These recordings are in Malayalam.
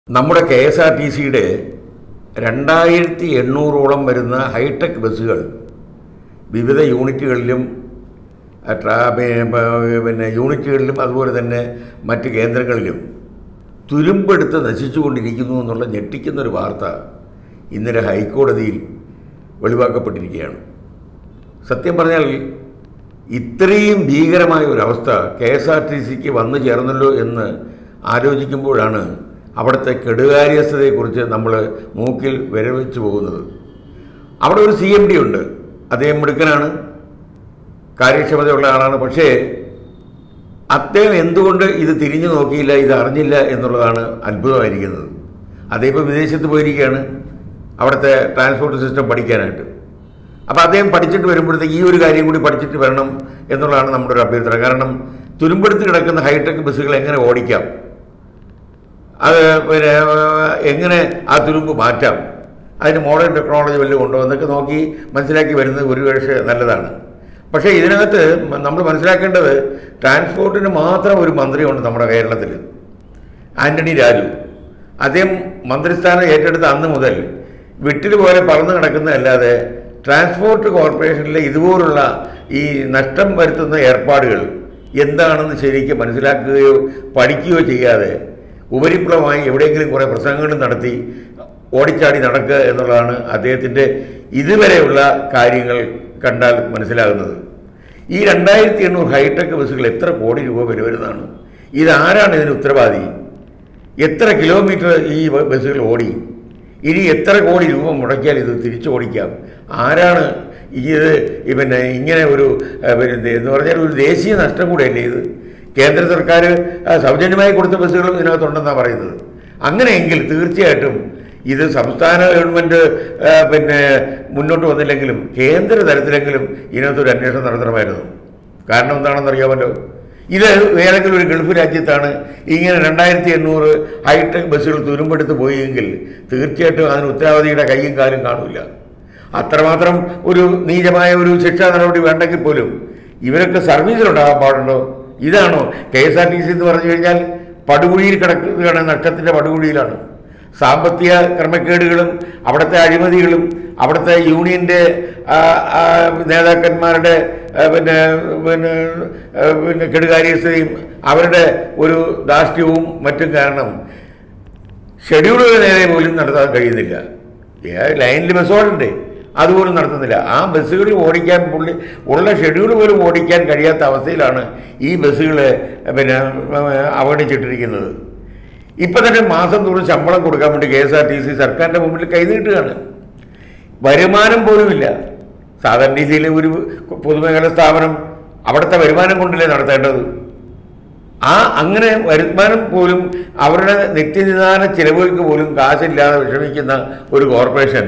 നമ്മുടെ കെ എസ് ആർ ടി സിയുടെ രണ്ടായിരത്തി എണ്ണൂറോളം വരുന്ന ഹൈടെക് ബസ്സുകൾ വിവിധ യൂണിറ്റുകളിലും ആ, ട്രാ പി- പ- പിന്നെ യൂണിറ്റുകളിലും അതുപോലെ തന്നെ മറ്റ് കേന്ദ്രങ്ങളിലും തുരുമ്പെടുത്ത് നശിച്ചുകൊണ്ടിരിക്കുന്നു എന്നുള്ള ഞെട്ടിക്കുന്നൊരു വാർത്ത ഇന്നലെ ഹൈക്കോടതിയിൽ വെളിവാക്കപ്പെട്ടിരിക്കുകയാണ് സത്യം പറഞ്ഞാൽ ഇത്രയും ഭീകരമായ ഒരവസ്ഥ കെ എസ് ആർ ടി സിക്ക് വന്നു ചേർന്നല്ലോ എന്ന് ആലോചിക്കുമ്പോഴാണ് അവിടുത്തെ കെടുകാര്യസ്ഥതയെക്കുറിച്ച് നമ്മൾ മൂക്കിൽ വിരവെച്ച് പോകുന്നത് അവിടെ ഒരു സി എം ഡി ഉണ്ട് അദ്ദേഹം മിടുക്കനാണ് കാര്യക്ഷമതയുള്ള ആളാണ് പക്ഷേ അദ്ദേഹം എന്തുകൊണ്ട് ഇത് തിരിഞ്ഞു നോക്കിയില്ല ഇത് അറിഞ്ഞില്ല എന്നുള്ളതാണ് അത്ഭുതമായിരിക്കുന്നത് അദ്ദേഹം ഇപ്പോൾ വിദേശത്ത് പോയിരിക്കുകയാണ് അവിടുത്തെ ട്രാൻസ്പോർട്ട് സിസ്റ്റം പഠിക്കാനായിട്ട് അപ്പോൾ അദ്ദേഹം പഠിച്ചിട്ട് വരുമ്പോഴത്തേക്ക് ഈ ഒരു കാര്യം കൂടി പഠിച്ചിട്ട് വരണം എന്നുള്ളതാണ് നമ്മുടെ ഒരു അഭ്യർത്ഥന കാരണം തുരുമ്പെടുത്ത് കിടക്കുന്ന ഹൈടെക് ബസ്സുകൾ എങ്ങനെ ഓടിക്കാം അത് പിന്നെ ഏഹ്, എങ്ങനെ ആ തുരുമ്പ് മാറ്റാം അതിന് മോഡേൺ ടെക്നോളജി വല്ലതും ഉണ്ടോ എന്നൊക്കെ നോക്കി മനസ്സിലാക്കി വരുന്നത് ഒരു പക്ഷേ നല്ലതാണ് പക്ഷേ ഇതിനകത്ത് നമ്മൾ മനസ്സിലാക്കേണ്ടത് ട്രാൻസ്പോർട്ടിന് മാത്രം ഒരു മന്ത്രിയുണ്ട് നമ്മുടെ കേരളത്തിൽ ആന്റണി രാജു അദ്ദേഹം മന്ത്രിസ്ഥാനം ഏറ്റെടുത്ത അന്ന് മുതൽ വിട്ടിൽ പോലെ പറന്നു കിടക്കുന്നതല്ലാതെ ട്രാൻസ്പോർട്ട് കോർപ്പറേഷനിലെ ഇതുപോലുള്ള ഈ നഷ്ടം വരുത്തുന്ന ഏർപ്പാടുകൾ എന്താണെന്ന് ശരിക്കും മനസ്സിലാക്കുകയോ പഠിക്കുകയോ ചെയ്യാതെ ഉപരിപ്ലവമായി എവിടെയെങ്കിലും കുറേ പ്രസംഗങ്ങൾ നടത്തി ഓടിച്ചാടി നടക്കുക എന്നുള്ളതാണ് അദ്ദേഹത്തിൻ്റെ ഇതുവരെയുള്ള കാര്യങ്ങൾ കണ്ടാൽ മനസ്സിലാകുന്നത് ഈ രണ്ടായിരത്തി എണ്ണൂറ് ഹൈടെക് ബസ്സുകൾ എത്ര കോടി രൂപ വില വരുന്നതാണ് ഇതാരാണ് ഇതിന് ഉത്തരവാദി എത്ര കിലോമീറ്റർ ഈ ബ- ബസ്സുകൾ ഓടി ഇനി എത്ര കോടി രൂപ മുടക്കിയാൽ ഇത് തിരിച്ചു ഓടിക്കാം ആരാണ് ഇത് ഈ പിന്നെ ഇങ്ങനെ ഒരു ഏഹ്, പിന്നെ ഇത് എന്ന് പറഞ്ഞാൽ ഒരു ദേശീയ നഷ്ടം കൂടെയല്ലേ ഇത് കേന്ദ്ര സർക്കാർ ആ, സൗജന്യമായി കൊടുത്ത ബസ്സുകളും ഇതിനകത്തുണ്ടെന്നാണ് പറയുന്നത് അങ്ങനെയെങ്കിൽ തീർച്ചയായിട്ടും ഇത് സംസ്ഥാന ഗവൺമെൻറ് ആ, പിന്നെ മുന്നോട്ട് വന്നില്ലെങ്കിലും കേന്ദ്ര തലത്തിലെങ്കിലും ഇതിനകത്തൊരു അന്വേഷണം നടത്തണമായിരുന്നു കാരണം എന്താണെന്ന് അറിയാമല്ലോ ഇത് ഏതെങ്കിലും ഒരു ഗൾഫ് രാജ്യത്താണ് ഇങ്ങനെ രണ്ടായിരത്തി എണ്ണൂറ് ഹൈടെക് ബസ്സുകൾ തുരുമ്പെടുത്ത് പോയെങ്കിൽ തീർച്ചയായിട്ടും അതിന് ഉത്തരവാദിയുടെ കൈയും കാലും കാണില്ല അത്രമാത്രം ഒരു നീചമായ ഒരു ശിക്ഷാ നടപടി വേണ്ടെങ്കിൽ പോലും ഇവരൊക്കെ സർവീസിലുണ്ടാകാൻ പാടുണ്ടോ ഇതാണോ K S R T C എന്ന് പറഞ്ഞു കഴിഞ്ഞാൽ പടുകുഴിയിൽ കിടക്കുകയാണ് നഷ്ടത്തിൻ്റെ പടുകുഴിയിലാണ് സാമ്പത്തിക ക്രമക്കേടുകളും അവിടുത്തെ അഴിമതികളും അവിടുത്തെ യൂണിയൻ്റെ ആ, ആ, നേതാക്കന്മാരുടെ ആ, പിന്നെ പിന്നെ ആ, പിന്നെ കെടുകാര്യസ്ഥതയും അവരുടെ ഒരു ധാർഷ്ട്യവും മറ്റും കാരണം ഷെഡ്യൂളുകൾ നേരെ പോലും നടത്താൻ കഴിയുന്നില്ല ഏ, ലൈനിൽ ബസ് ഓടണ്ടേ അതുപോലും നടത്തുന്നില്ല ആ ബസ്സുകൾ ഓടിക്കാൻ പുള്ളി ഉള്ള ഷെഡ്യൂൾ പോലും ഓടിക്കാൻ കഴിയാത്ത അവസ്ഥയിലാണ് ഈ ബസ്സുകൾ പിന്നെ അവഗണിച്ചിട്ടിരിക്കുന്നത് ഇപ്പം തന്നെ മാസം തോറും ശമ്പളം കൊടുക്കാൻ വേണ്ടി K S R T C സർക്കാരിൻ്റെ മുമ്പിൽ കൈനീട്ടുകയാണ് വരുമാനം പോലുമില്ല സാധാരണ രീതിയിൽ ഒരു പൊതുമേഖലാ സ്ഥാപനം അവിടുത്തെ വരുമാനം കൊണ്ടല്ലേ നടത്തേണ്ടത് ആ അങ്ങനെ വരുമാനം പോലും അവരുടെ നിത്യനിദാന ചിലവുകൾക്ക് പോലും കാശില്ലാതെ വിഷമിക്കുന്ന ഒരു കോർപ്പറേഷൻ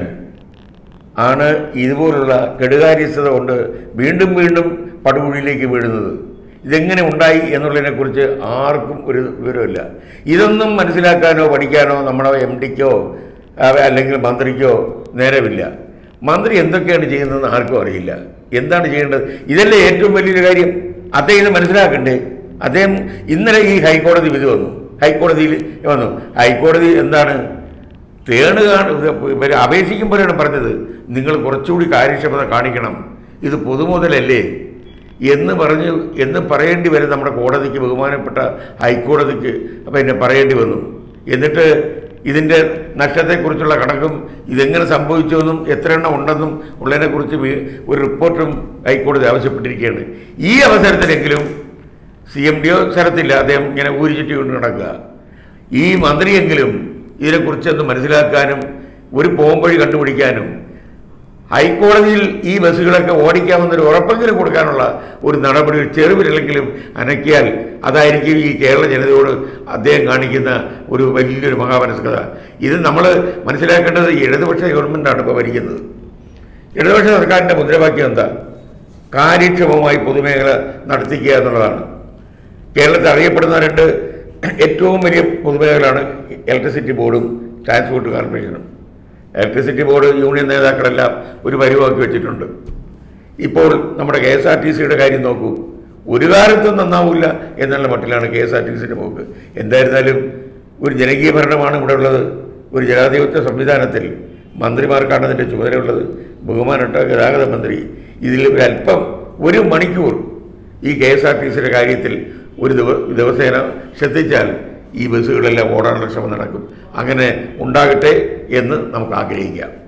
ആണ് ഇതുപോലുള്ള കെടുകാര്യസ്ഥത കൊണ്ട് വീണ്ടും വീണ്ടും പടുകുഴിയിലേക്ക് വീഴുന്നത് ഇതെങ്ങനെ ഉണ്ടായി എന്നുള്ളതിനെക്കുറിച്ച് ആർക്കും ഒരു വിവരമില്ല ഇതൊന്നും മനസ്സിലാക്കാനോ പഠിക്കാനോ നമ്മുടെ എം ഡിക്കോ അല്ലെങ്കിൽ മന്ത്രിക്കോ നേരമില്ല മന്ത്രി എന്തൊക്കെയാണ് ചെയ്യുന്നതെന്ന് ആർക്കും അറിയില്ല എന്താണ് ചെയ്യേണ്ടത് ഇതല്ലേ ഏറ്റവും വലിയൊരു കാര്യം അദ്ദേഹം ഇത് മനസ്സിലാക്കണ്ടേ അദ്ദേഹം ഇന്നലെ ഈ ഹൈക്കോടതി വിധി വന്നു ഹൈക്കോടതിയിൽ വന്നു ഹൈക്കോടതി എന്താണ് തേണ് കാണ ഇവര് അപേക്ഷിക്കുമ്പോഴാണ് പറഞ്ഞത് നിങ്ങൾ കുറച്ചുകൂടി കാര്യക്ഷമത കാണിക്കണം ഇത് പൊതുമുതലല്ലേ എന്ന് പറഞ്ഞ് എന്ന് പറയേണ്ടി വരും നമ്മുടെ കോടതിക്ക് ബഹുമാനപ്പെട്ട ഹൈക്കോടതിക്ക് പിന്നെ പറയേണ്ടി വന്നു എന്നിട്ട് ഇതിൻ്റെ നഷ്ടത്തെക്കുറിച്ചുള്ള കണക്കും ഇതെങ്ങനെ സംഭവിച്ചുവെന്നും എത്ര എണ്ണം ഉണ്ടെന്നും ഉള്ളതിനെക്കുറിച്ച് വി- ഒരു റിപ്പോർട്ടും ഹൈക്കോടതി ആവശ്യപ്പെട്ടിരിക്കുകയാണ് ഈ അവസരത്തിലെങ്കിലും സി എം ഡിയോ സ്ഥലത്തില്ല അദ്ദേഹം ഇങ്ങനെ ഊരിച്ചിട്ട് കൊണ്ട് നടക്കുക ഈ മന്ത്രിയെങ്കിലും ഇതിനെക്കുറിച്ചൊന്ന് മനസ്സിലാക്കാനും ഒരു പോംവഴി കണ്ടുപിടിക്കാനും ഹൈക്കോടതിയിൽ ഈ ബസ്സുകളൊക്കെ ഓടിക്കാമെന്നൊരു ഉറപ്പെങ്കിലും കൊടുക്കാനുള്ള ഒരു നടപടി ഒരു ചെറുവിരലെങ്കിലും അനക്കിയാൽ അതായിരിക്കും ഈ കേരള ജനതയോട് അദ്ദേഹം കാണിക്കുന്ന ഒരു വലിയൊരു മഹാമനസ്കത ഇത് നമ്മൾ മനസ്സിലാക്കേണ്ടത് ഈ ഇടതുപക്ഷ ഗവൺമെൻറ്റാണ് ഇപ്പോൾ ഭരിക്കുന്നത് ഇടതുപക്ഷ സർക്കാരിൻ്റെ മുദ്രാവാക്യം എന്താ കാര്യക്ഷമമായി പൊതുമേഖല നടത്തിക്കുക എന്നുള്ളതാണ് കേരളത്തിൽ അറിയപ്പെടുന്ന രണ്ട് ഏറ്റവും വലിയ പൊതുമേഖലയാണ് ഇലക്ട്രിസിറ്റി ബോർഡും ട്രാൻസ്പോർട്ട് കോർപ്പറേഷനും ഇലക്ട്രിസിറ്റി ബോർഡ് യൂണിയൻ നേതാക്കളെല്ലാം ഒരു പരിവാക്കി വെച്ചിട്ടുണ്ട് ഇപ്പോൾ നമ്മുടെ കെ എസ് ആർ ടി സിയുടെ കാര്യം നോക്കൂ ഒരു കാലത്തും നന്നാവില്ല എന്നുള്ള മട്ടിലാണ് കെ എസ് ആർ ടി സിയുടെ പോക്ക് എന്തായിരുന്നാലും ഒരു ജനകീയ ഭരണമാണ് ഇവിടെ ഉള്ളത് ഒരു ജനാധിപത്യ സംവിധാനത്തിൽ മന്ത്രിമാർക്കാണ് അതിൻ്റെ ചുമതലയുള്ളത് ബഹുമാനപ്പെട്ട ഗതാഗത മന്ത്രി ഇതിൽ ഒരല്പം ഒരു മണിക്കൂർ ഈ കെ എസ് ആർ ടി സിയുടെ കാര്യത്തിൽ ഒരു ദിവ ദിവസേന ശ്രദ്ധിച്ചാൽ ഈ ബസ്സുകളെല്ലാം ഓടാനുള്ള ശ്രമം നടക്കും അങ്ങനെ ഉണ്ടാകട്ടെ എന്ന് നമുക്ക് ആഗ്രഹിക്കാം